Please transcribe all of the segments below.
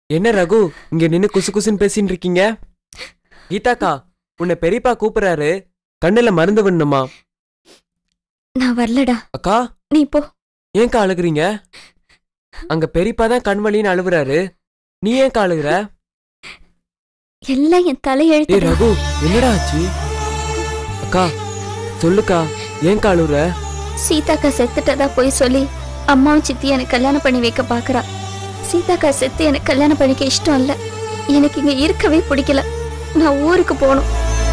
என்ன ரகு இங்க நின்னு குசு குசுன்னு பேசின்னு இருக்கீங்க கீதாக்கா உன்னை பெரியப்பா கூப்பிடுறாரு கண்ணுல மருந்து விடணுமா நான் வரலடா அக்கா நீ போ ஏன்க்கா அழுகுறீங்க அங்க பெரியப்பா தான் கண் வலின்னு அழுகுறாரு நீ ஏன்க்கா அழுகுற எல்லாம் என் ஏய் தலையெழுத்து ரகு என்னடா ஆச்சு அக்கா சொல்லுக்கா ஏன்க்கா அழுகுற சீதாக்கா செத்துட்டதா போய் சொல்லி அம்மாவும் சித்தி எனக்கு கல்யாணம் பண்ணி வைக்க பாக்குறா சீதாக்கா செத்து எனக்கு கல்யாணம் பண்ணிக்க இஷ்டம் இல்ல எனக்கு இங்க இருக்கவே பிடிக்கல நான் ஊருக்கு போகணும்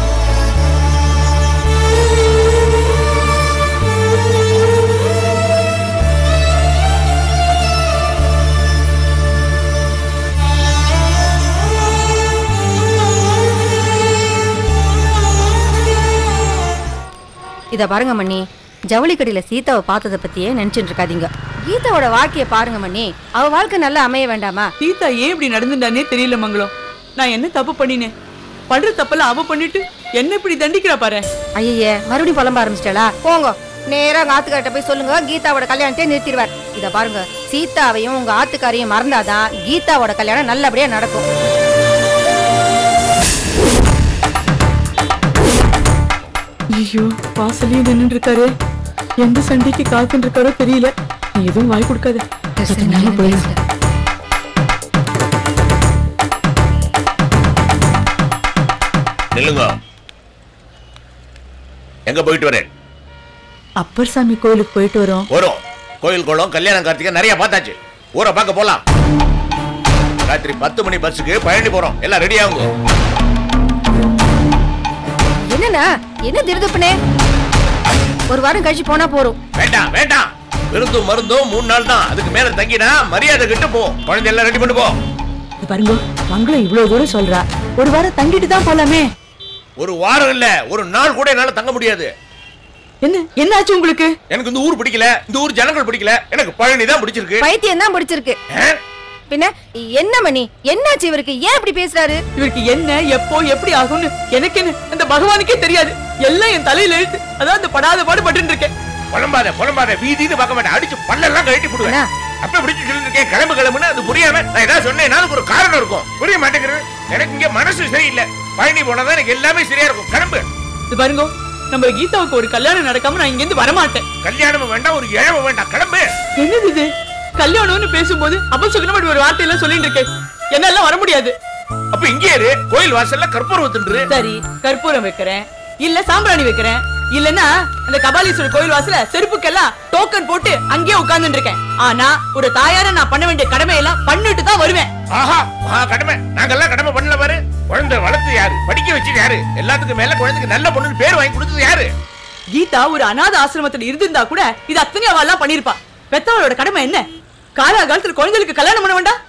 இத பாருங்க மண்ணி ஜவுளி கடையில சீதாவை பார்த்ததை பத்தியே நினைச்சிட்டு இருக்காதீங்க கீதாவோட வாழ்க்கைய பாருங்க மண்ணி அவ வாழ்க்கை நல்லா அமைய வேண்டாமா சீதா ஏன் இப்படி நடந்துட்டானே தெரியல மங்களம் நான் என்ன தப்பு பண்ணினேன் பண்ற தப்பெல்லாம் அவ பண்ணிட்டு என்ன இப்படி தண்டிக்கிறா பாரு ஐயே மறுபடியும் புலம்ப ஆரம்பிச்சிட்டாளா போங்க நேரா உங்க ஆத்துக்கார்ட்ட போய் சொல்லுங்க கீதாவோட கல்யாணத்தை நிறுத்திடுவார் இத பாருங்க சீதாவையும் உங்க ஆத்துக்காரையும் மறந்தாதான் கீதாவோட கல்யாணம் நல்லபடியா நடக்கும் ஐயோ வாசலே நின்று இருக்காரு எந்த சண்டைக்கு காத்துட்டு இருக்காரோ தெரியல நீ எதுவும் வாய் கொடுக்காத சத்தமில்லாம போயிடு. நில்லுங்க எங்க போயிட்டு வரேன் அப்பர் சாமி கோயிலுக்கு போயிட்டு வரோம் வரும் கோயில் குளம் கல்யாணம் கார்த்திகை நிறைய பார்த்தாச்சு ஊரை பார்க்க போலாம் ராத்திரி பத்து மணி பஸ்ஸுக்கு பழனி போறோம் எல்லாம் ரெடி ஆகுங்க என்னண்ணா என்ன திருதுப்புனே ஒரு வாரம் கழிச்சு போனா போறோம் வேண்டாம் வேண்டாம் விருந்தும் மருந்தும் மூணு நாள் தான் அதுக்கு மேல தங்கினா மரியாதை கிட்ட போ குழந்தை எல்லாம் ரெடி பண்ணி போ இது பாருங்க மங்களம் இவ்வளவு தூரம் சொல்றா ஒரு வாரம் தங்கிட்டு தான் போலாமே ஒரு வாரம் இல்ல ஒரு நாள் கூட என்னால தங்க முடியாது என்ன என்ன ஆச்சு உங்களுக்கு எனக்கு இந்த ஊர் பிடிக்கல இந்த ஊர் ஜனங்கள் பிடிக்கல எனக்கு பழனி தான் பிடிச்சிருக்கு பைத்தியம் தான் பிடிச்சிருக்கு ஆ? பின்ன என்ன மணி என்னாச்சு இவருக்கு ஏன் இப்படி பேசுறாரு இவருக்கு என்ன எப்போ எப்படி ஆகும்னு எனக்கு என்ன அந்த பகவானுக்கே தெரியாது எல்லாம் என் தலையில எழுத்து அதான் அந்த படாத பாடு பட்டு இருக்கேன் புலம்பாத புலம்பாத வீதின்னு பார்க்க மாட்டேன் அடிச்சு பல்லெல்லாம் கழட்டி போடுவேன் அண்ணா. அப்ப பிடிச்சு சொல்லிட்டு இருக்கேன் கிளம்பு கிளம்புன்னு அது புரியாம நான் ஏதாவது சொன்னேன்னா அதுக்கு ஒரு காரணம் இருக்கும் புரிய மாட்டேங்கிறது எனக்கு இங்க மனசு சரியில்லை பழனி போனாதான் எனக்கு எல்லாமே சரியா இருக்கும் கிளம்பு இது பாருங்க நம்ம கீதாவுக்கு ஒரு கல்யாணம் நடக்காம நான் இங்க இருந்து வரமாட்டேன் கல்யாணமும் வேண்டாம் ஒரு இழவு வேண்டாம் கிளம்பு என்னது இது கல்யாணம்னு பேசும்போது அபசகுனமா இப்படி ஒரு வார்த்தையெல்லாம் சொல்லிட்டு இருக்கேன் என்னால வர முடியாது அப்ப இங்கே இரு கோயில் வாசல்ல கற்பூரம் தின்று சரி கற்பூரம் வைக்கிறேன் இல்ல சாம்பிராணி வைக்கிறேன் இல்லன்னா அந்த கபாலீஸ்வரர் கோயில் வாசல செருப்புக்கெல்லாம் டோக்கன் போட்டு அங்கேயே உட்கார்ந்துட்டு இருக்கேன் ஆனா ஒரு தாயார நான் பண்ண வேண்டிய கடமையெல்லாம் பண்ணிட்டு தான் வருவேன் ஆஹா ஆஹா கடமை நாங்கெல்லாம் கடமை பண்ணல பாரு குழந்தை வளர்த்து யாரு படிக்க வச்சது யாரு எல்லாத்துக்கும் மேல குழந்தைக்கு நல்ல பொண்ணு பேர் வாங்கி கொடுத்தது யாரு கீதா ஒரு அநாத ஆசிரமத்துல இருந்திருந்தா கூட இது அத்தனை அவெல்லாம் பண்ணிருப்பா பெத்தவளோட கடமை என்ன காலாகாலத்துல குழந்தைகளுக்கு கல்யாணம் பண்ண வேண்டாம்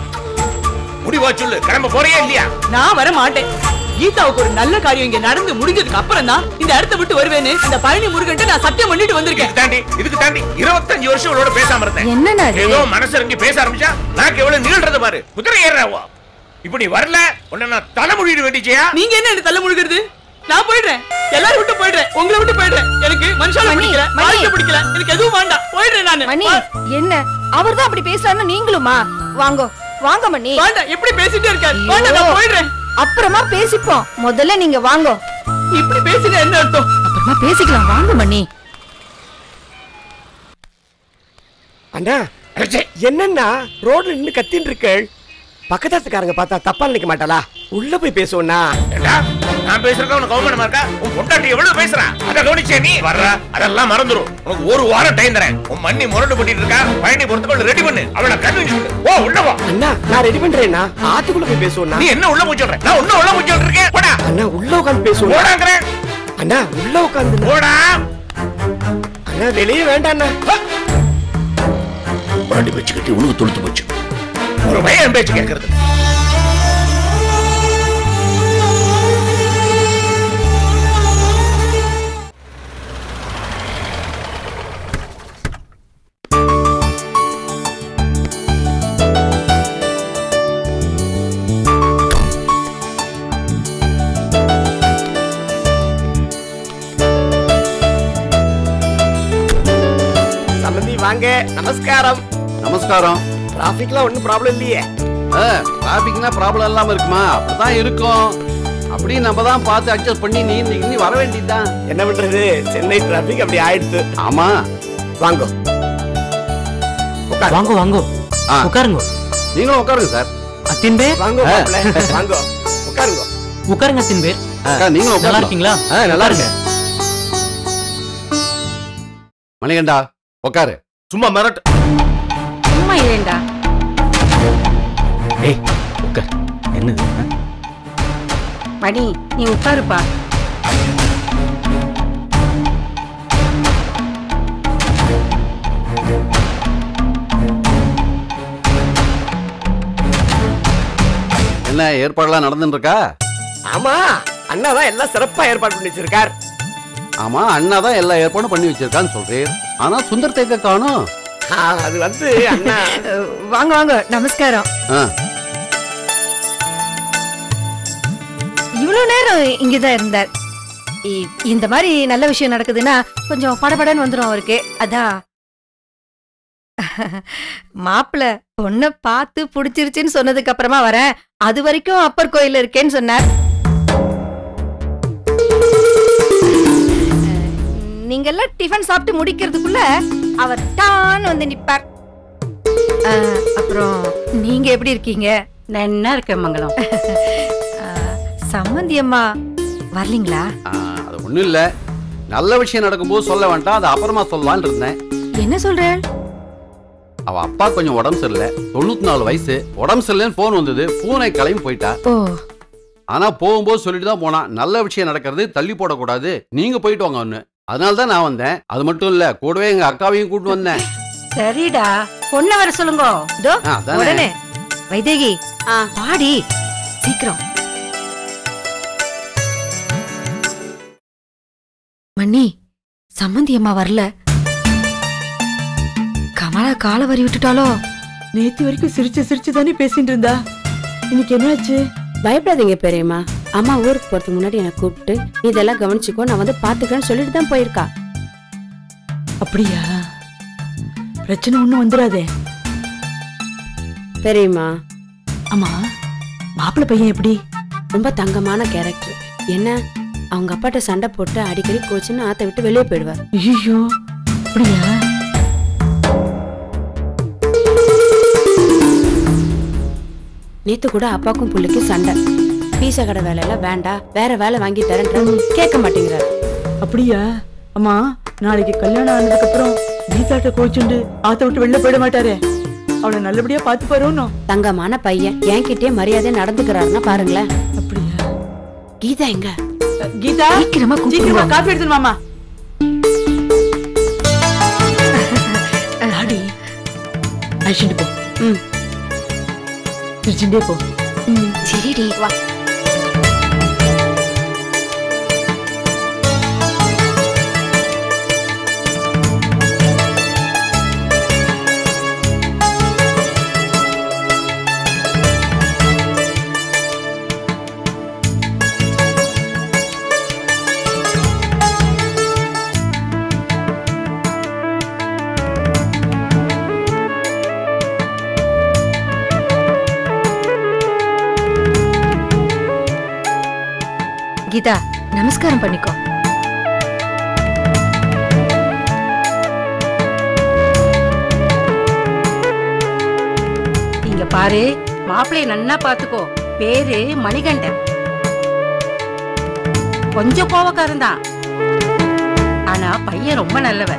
முடிவா சொல்லு கிளம்ப போறியா இல்லையா நான் வர மாட்டேன் கீதாவுக்கு ஒரு நல்ல காரியம் இங்க நடந்து முடிஞ்சதுக்கு அப்புறம் தான் இந்த இடத்த விட்டு வருவேன்னு இந்த பழனி முருகன்ட்ட நான் சத்தியம் பண்ணிட்டு வந்திருக்கேன் இதுக்கு தாண்டி இதுக்கு தாண்டி இருபத்தஞ்சு வருஷம் இவளோட பேசாம இருந்தேன் என்னண்ணா இது? ஏதோ மனசு இறங்கி பேச ஆரம்பிச்சா நாக்கு எவ்வளவு நீள்றது பாரு குதிரை ஏறாவோ இப்ப நீ வரல உன்னை நான் தலைமொழியிட வேண்டிச்சியா நீங்க என்ன என்ன தள்ள முழுகிறது நான் போயிடுறேன் எல்லாரும் விட்டு போயிடுறேன் உங்களை விட்டு போயிடுறேன் எனக்கு மனுஷால மணி, பிடிக்கல மணி. வாழ்க்கை பிடிக்கல எனக்கு எதுவும் வேண்டாம் போயிடுறேன் நானு மணி வா- என்ன அவர்தான் அப்படி பேசுறாருன்னு நீங்களுமா வாங்க வாங்க மணி வேண்டாம் எப்படி பேசிட்டே இருக்காரு ஐயோ. வேண்டாம் நான் போயிடுறேன் அப்புறமா பேசிப்போம் முதல்ல நீங்க வாங்க இப்படி பேசினா என்ன அர்த்தம் அப்புறமா பேசிக்கலாம் வாங்க மணி அண்ணா என்னன்னா ரோட்ல நின்னு கத்தின்னு இருக்கள் பக்கத்தாத்துக்காரங்க பார்த்தா தப்பா நினைக்க மாட்டாளா உள்ள போய் பேசுவோம்னா ஏண்டா, நான் பேசுறதா உனக்கு அவமானமா இருக்கா உன் பொண்டாட்டி எவ்வளவு பேசுறா அத கவனிச்சே நீ வர்ற அதெல்லாம் மறந்துரும் உனக்கு ஒரு வாரம் டைம் தரேன் உன் மண்ணி முரண்டு பண்ணிட்டு இருக்கா பழனி பொறுத்துக்கொண்டு ரெடி பண்ணு அவளை கன்வின்ஸ் பண்ணு ஓ உள்ள வா அண்ணா நான் ரெடி பண்றேன்னா ஆத்துக்குள்ள போய் பேசுவோம்னா நீ என்ன உள்ள போய் சொல்ற நான் உன்ன உள்ள போய் சொல்லிட்டு இருக்கேன் போடா அண்ணா உள்ள உட்காந்து பேசுவோம் போடாங்கிறேன் அண்ணா உள்ள உட்காந்து போடா அண்ணா வெளியே வேண்டாம் முரண்டி பேச்சு கட்டி உனக்கு தொழுத்து போச்சு ஒரு பையன் பேச்சு கேட்கறது சம்பந்தி வாங்க நமஸ்காரம் நமஸ்காரம் டிராபிக்லாம் ஒண்ணும் ப்ராப்ளம் இல்லையே டிராபிக்னா ப்ராப்ளம் இல்லாம இருக்குமா அப்படிதான் இருக்கும் அப்படி நம்ம தான் பார்த்து அட்ஜஸ்ட் பண்ணி நீ இன்னைக்கு நீ வர வேண்டியதுதான் என்ன பண்றது சென்னை டிராபிக் அப்படி ஆயிடுத்து ஆமா வாங்கோ உட்காரு. வாங்கோ வாங்கோ ஆ. உட்காருங்க நீங்களும் உட்காருங்க சார் அத்தின் பேர் வாங்கோ மாப்பிள்ளை. வாங்கோ உட்காருங்க உட்காருங்க அத்தின் பேர் அக்கா, நீங்களும் நல்லா உட்காருங்க இருக்கீங்களா ஆ, நல்லா இருக்கு மணிகண்டா உட்காரு சும்மா மிரட்டு சும்மா ஏண்டா ஏய் உட்கார் என்னது ஆ? மணி நீ உட்காருப்பா என்ன ஏற்பாடுலாம் நடந்துட்டு இருக்கா ஆமா அண்ணா தான் எல்லாம் சிறப்பா ஏற்பாடு பண்ணி வச்சிருக்கார் ஆமா அண்ணா தான் எல்லா ஏற்பாடும் பண்ணி வச்சிருக்கான்னு சொல்றேன் ஆனா சுந்தர் தேக்க காணும் ஆ, அது வந்து அண்ணா அஹ், வாங்க வாங்க நமஸ்காரம் ஆ, இவ்வளவு நேரம் இங்கதான் இருந்தார் இ- இந்த மாதிரி நல்ல விஷயம் நடக்குதுன்னா கொஞ்சம் படபடன்னு வந்துரும் அவருக்கு அதான் மாப்பிள பொண்ண பார்த்து புடிச்சிருச்சுன்னு சொன்னதுக்கு அப்புறமா வரேன் அது வரைக்கும் அப்பர் கோயில் இருக்கேன்னு சொன்னார் அஹ், நீங்க எல்லாம் டிஃபன் சாப்பிட்டு முடிக்கிறதுக்குள்ள அவர் டான்னு வந்து நிப்பார் அஹ், அப்புறம் நீங்க எப்படி இருக்கீங்க நன்னா இருக்கேன் மங்களம் அஹ், சம்மந்தி அம்மா வரலீங்களா ஆ, அது ஒண்ணும் இல்ல நல்ல விஷயம் நடக்கும்போது சொல்ல வேண்டாம் அது அப்புறமா சொல்லலாம்னு இருந்தேன் என்ன சொல்றேன் அவ அப்பா கொஞ்சம் உடம்பு சரியில்லை தொண்ணூத்தி நாலு வயசு உடம்பு சரியில்லைன்னு போன் வந்தது பூனை கிளம்பி போயிட்டா ஓ ஆனா போகும்போது சொல்லிட்டு தான் போனான் நல்ல விஷயம் நடக்கிறது தள்ளி போடக்கூடாது நீங்க போயிட்டு வாங்க ஒண்ணு அதனால தான் நான் வந்தேன் அது மட்டும் இல்ல கூடவே எங்க அக்காவையும் கூட்டு வந்தேன் சரிடா பொண்ண வர சொல்லுங்க இதோ ஆ, அதானே. உடனே வைதேகி ஆ. பாடி சீக்கிரம் மண்ணி சம்மந்தி அம்மா வரல கமலா காலை வரி விட்டுட்டாலோ நேத்து வரைக்கும் சிரிச்சு சிரிச்சு தானே பேசிட்டு இருந்தா இன்னைக்கு என்னாச்சு பயப்படாதீங்க பெரியம்மா அம்மா ஊருக்கு போறதுக்கு முன்னாடி என்னை கூப்பிட்டு நீ இதெல்லாம் கவனிச்சுக்கோ நான் வந்து பாத்துக்கிறேன்னு சொல்லிட்டு தான் போயிருக்கா அப்படியா பிரச்சனை ஒண்ணும் வந்துடாதே பெரியம்மா ஆமா மாப்பிள்ளை பையன் எப்படி ரொம்ப தங்கமான கேரக்டர் என்ன அவங்க அப்பாட்ட சண்டை போட்டு அடிக்கடி கோச்சுன்னு ஆத்த விட்டு வெளியே போயிடுவார் ஐயோ அப்படியா நேத்து கூட அப்பாக்கும் புள்ளைக்கும் சண்டை பீசா கடை வேலையெல்லாம் வேண்டாம் வேற வேலை வாங்கி தரேன் கேட்க மாட்டேங்கிறார் அப்படியா அம்மா நாளைக்கு கல்யாணம் ஆனதுக்கு அப்புறம் கீதாட்ட கோச்சுண்டு ஆத்த விட்டு வெளில போயிட மாட்டாரே அவளை நல்லபடியா பாத்து பாருன்னு தங்கமான பையன் என்கிட்டயே மரியாதை நடந்துக்கிறாருன்னா பாருங்களேன் அப்படியா கீதா எங்க கீதா சீக்கிரமா சீக்கிரமா கூப்பிடுவோம் காப்பி எடுத்துட்டு மாமா ஆடி அழிச்சுட்டு போ ம். சிரிச்சுட்டே போ சரிடி வா கீதா நமஸ்காரம் பண்ணிக்கோ இங்க பாரு மாப்பிள்ளைய நன்னா பாத்துக்கோ பேரு மணிகண்டன் கொஞ்சம் கோவக்காரன் தான் ஆனா பையன் ரொம்ப நல்லவன்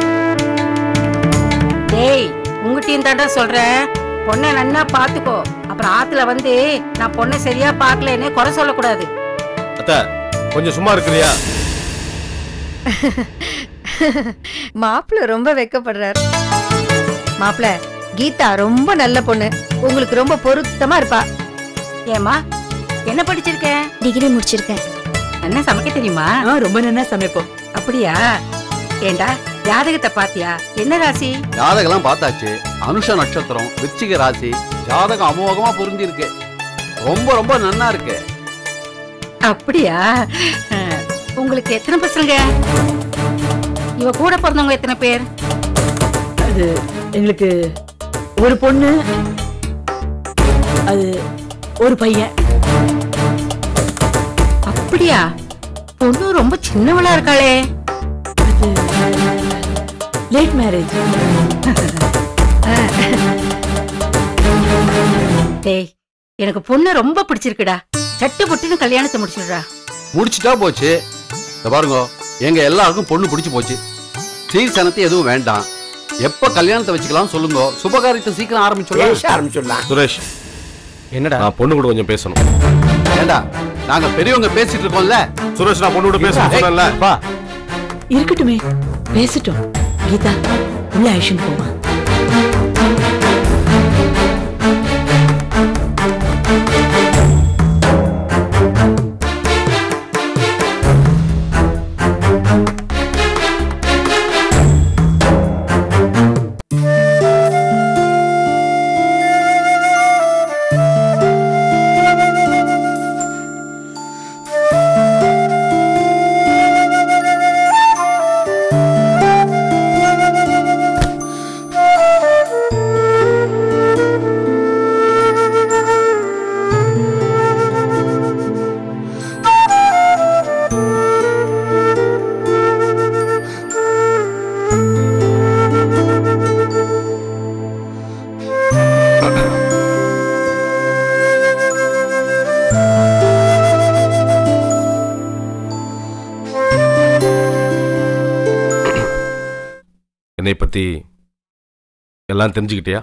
டேய் உங்ககிட்டயும் தாண்டா சொல்றேன் பொண்ணை நன்னா பாத்துக்கோ அப்புறம் ஆத்துல வந்து நான் பொண்ணை சரியா பாக்கலன்னு குறை சொல்லக்கூடாது அத்த கொஞ்சம் சும்மா இருக்கிறியா மாப்பிள்ள ரொம்ப வெக்கப்படுறார் மாப்பிள்ள கீதா ரொம்ப நல்ல பொண்ணு உங்களுக்கு ரொம்ப பொருத்தமா இருப்பா ஏமா என்ன படிச்சிருக்க டிகிரி முடிச்சிருக்கேன் என்ன சமைக்க தெரியுமா ஆ, ரொம்ப நல்லா சமைப்போம் அப்படியா ஏண்டா ஜாதகத்தை பாத்தியா என்ன ராசி ஜாதகம்லாம் பார்த்தாச்சு அனுஷ நட்சத்திரம் விருச்சிக ராசி ஜாதகம் அமோகமா பொருந்தி இருக்கு ரொம்ப ரொம்ப நன்னா இருக்கு அப்படியா அஹ், உங்களுக்கு எத்தனை பசங்க இவ கூட பிறந்தவங்க எத்தனை பேர் அது எங்களுக்கு ஒரு பொண்ணு அது ஒரு பையன் அப்படியா பொண்ணு ரொம்ப சின்னவளா இருக்காளே அது லேட் மேரேஜ் டேய் எனக்கு பொண்ணு ரொம்ப பிடிச்சிருக்குடா சட்டு புட்டுன்னு கல்யாணத்தை முடிச்சிடுறா முடிச்சிட்டா போச்சு இந்த பாருங்க எங்க எல்லாருக்கும் பொண்ணு பிடிச்சு போச்சு சீர் சனத்தை எதுவும் வேண்டாம் எப்ப கல்யாணத்தை வச்சுக்கலாம் சொல்லுங்க சுபகாரியத்தை சீக்கிரம் ஆரம்பிச்சுடலாம் பேச ஆரம்பிச்சிடலாம் சுரேஷ் என்னடா நான் பொண்ணு கூட கொஞ்சம் பேசணும் ஏண்டா நாங்க பெரியவங்க பேசிட்டு இருக்கோம்ல சுரேஷ் நான் பொண்ணு கூட பேசணும் சொன்னேன்ல பா இருக்கட்டுமே பேசட்டும் கீதா உள்ள ஐஷன் போமா என்னை பத்தி எல்லாம் தெரிஞ்சுக்கிட்டியா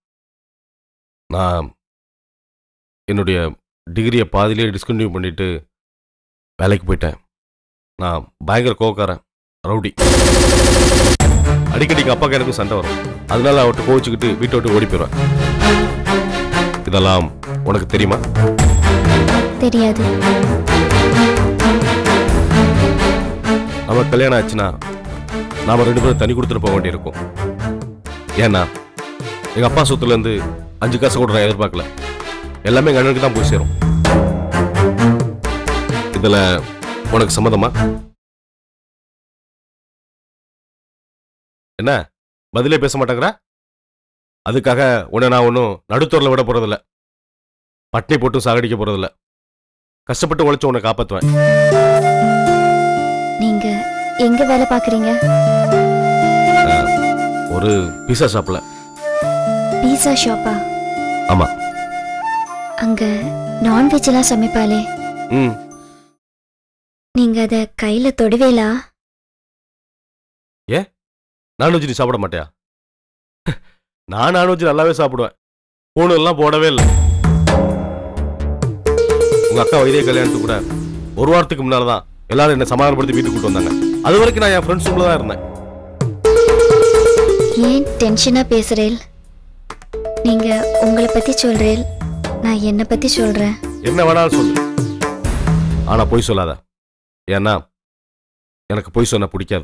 நான் என்னுடைய டிகிரியை பாதியிலே டிஸ்கண்டினியூ பண்ணிட்டு வேலைக்கு போயிட்டேன் நான் பயங்கர கோவக்காரன் ரவுடி அடிக்கடிக்கு அப்பாக்கு எனக்கும் சண்டை வரும் அதனால அவர்கிட்ட கோவிச்சுக்கிட்டு வீட்டை விட்டு ஓடி போயிடுவேன் இதெல்லாம் உனக்கு தெரியுமா தெரியாது நம்ம கல்யாணம் ஆச்சுன்னா நாம ரெண்டு பேரும் தனி கொடுத்துட்டு போக வேண்டியிருக்கும் ஏன்னா எங்க அப்பா சொத்துல இருந்து அஞ்சு காசு கூட நான் எதிர்பார்க்கல எல்லாமே எங்க அண்ணனுக்கு தான் போய் சேரும் இதுல உனக்கு சம்மதமா என்ன பதிலே பேச மாட்டேங்கிற அதுக்காக உன்னை நான் ஒன்றும் நடுத்தூரில் விட போறதில்ல பட்னி போட்டும் சாகடிக்க போறதில்ல கஷ்டப்பட்டு உழைச்சு உன்னை காப்பாற்றுவேன் நீங்க எங்க வேலை பாக்குறீங்க ஒரு பீஸா ஷாப்ல பீஸா ஷாப்பா ஆமா அங்க நான்வெஜ் எல்லாம் சமைப்பாளே ம் நீங்க அத கையில தொடுவேலா நான்வெஜ் நீ சாப்பிட மாட்டியா நான் நான்வெஜ் நல்லாவே சாப்பிடுவேன் பூணு எல்லாம் போடவே இல்லை உங்க அக்கா வைத்திய கல்யாணத்துக்கு கூட ஒரு வாரத்துக்கு முன்னால தான் எல்லாரும் என்ன சமாதானப்படுத்தி வீட்டுக்கு கூட்டு வந்தாங்க அது வரைக்கும் நான் என் ஃப்ரெண்ட்ஸ் ரூம்ல தான் இருந்தேன் ஏன் டென்ஷனா பேசுறேல் நீங்க உங்களை பத்தி சொல்றேல் நான் என்ன பத்தி சொல்றேன் என்ன வேணாலும் சொல்லு ஆனா பொய் சொல்லாத ஏன்னா எனக்கு பொய் சொன்ன பிடிக்காது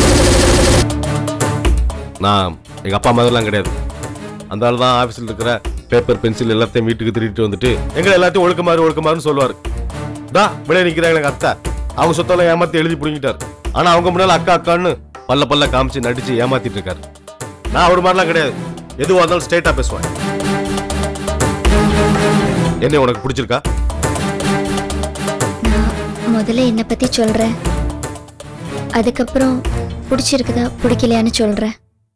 நான் எங்க அப்பா மாதிரிலாம் கிடையாது அந்த ஆள் தான் ஆஃபீஸில் இருக்கிற பேப்பர் பென்சில் எல்லாத்தையும் வீட்டுக்கு திருடிட்டு வந்துட்டு எங்களை எல்லாத்தையும் ஒழுக்கமாறு ஒழுக்கமாறுன்னு சொல்லுவார் டா வெளியே நிற்கிறாங்க எனக்கு அத்தை அவங்க சொத்தெல்லாம் ஏமாத்தி எழுதி புடிங்கிட்டார் ஆனா அவங்க முன்னால அக்கா அக்கான்னு பல்ல பல்ல காமிச்சு நடிச்சு ஏமாத்திட்டு இருக்காரு நான் ஒரு மாதிரிலாம் கிடையாது எதுவாக இருந்தாலும் ஸ்ட்ரெயிட்டா பேசுவேன் என்ன உனக்கு பிடிச்சிருக்கா நான் முதல்ல என்ன பத்தி சொல்றேன் அதுக்கப்புறம் பிடிச்சிருக்குதா பிடிக்கலையான்னு சொல்றேன்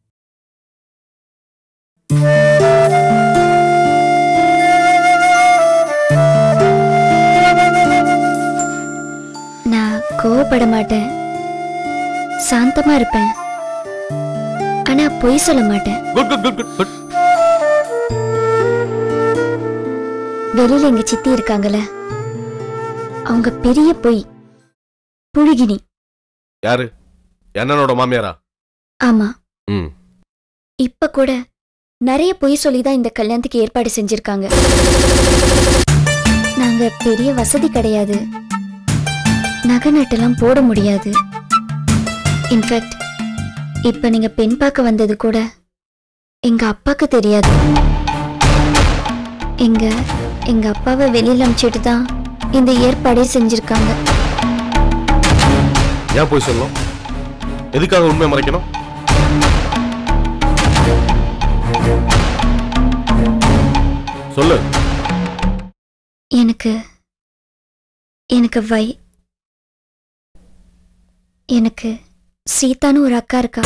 நான் கோவப்பட மாட்டேன் சாந்தமா இருப்பேன் ஆனா பொய் சொல்ல மாட்டேன் good good good good good வெளியில எங்க சித்தி இருக்காங்கல்ல அவங்க பெரிய பொய் புழுகினி யாரு என்னனோட மாமியாரா ஆமா ம் இப்ப கூட நிறைய பொய் சொல்லிதான் இந்த கல்யாணத்துக்கு ஏற்பாடு செஞ்சிருக்காங்க நாங்க பெரிய வசதி கிடையாது நகை நட்டெல்லாம் போட முடியாது இன்ஃபேக்ட் இப்ப நீங்க பெண் பார்க்க வந்தது கூட எங்க அப்பாக்கு தெரியாது எங்க எங்க அப்பாவை வெளியில அனுப்பிச்சிட்டு தான் இந்த ஏற்பாடே செஞ்சிருக்காங்க ஏன் போய் சொல்லணும் எதுக்காக உண்மை மறைக்கணும் சொல்லு எனக்கு எனக்கு வை எனக்கு சீதான்னு ஒரு அக்கா இருக்கா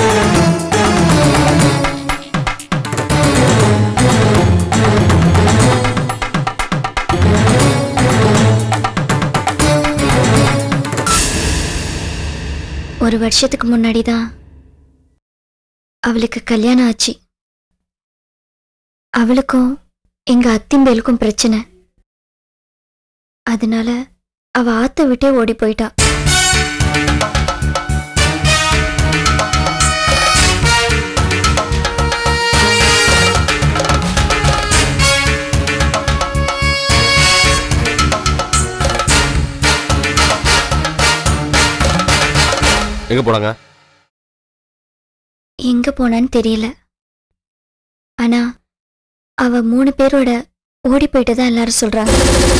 ஒரு வருஷத்துக்கு முன்னாடி தான் அவளுக்கு கல்யாணம் ஆச்சு அவளுக்கும் எங்க அத்திம்பேலுக்கும் பிரச்சனை அதனால அவ ஆத்த விட்டே ஓடி போயிட்டா எங்க போனாங்க எங்க போனான்னு தெரியல ஆனா அவ மூணு பேரோட ஓடி போயிட்டதா எல்லாரும் சொல்றாங்க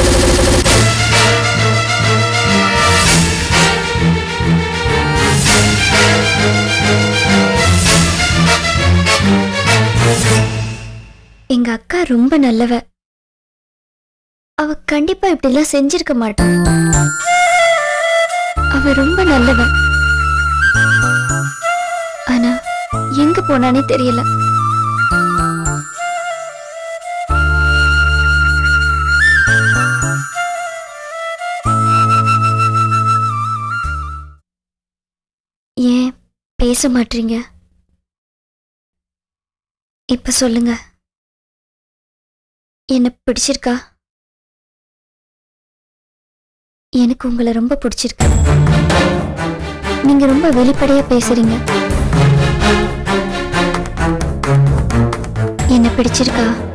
எங்க அக்கா ரொம்ப நல்லவ அவ கண்டிப்பா இப்படிலாம் செஞ்சிருக்க மாட்டா அவ ரொம்ப நல்லவ ஆனா எங்க போனானே தெரியல ஏன் பேச மாட்டீங்க இப்ப சொல்லுங்க என்ன பிடிச்சிருக்கா எனக்கு உங்களை ரொம்ப பிடிச்சிருக்கு நீங்க ரொம்ப வெளிப்படையா பேசுறீங்க என்ன பிடிச்சிருக்கா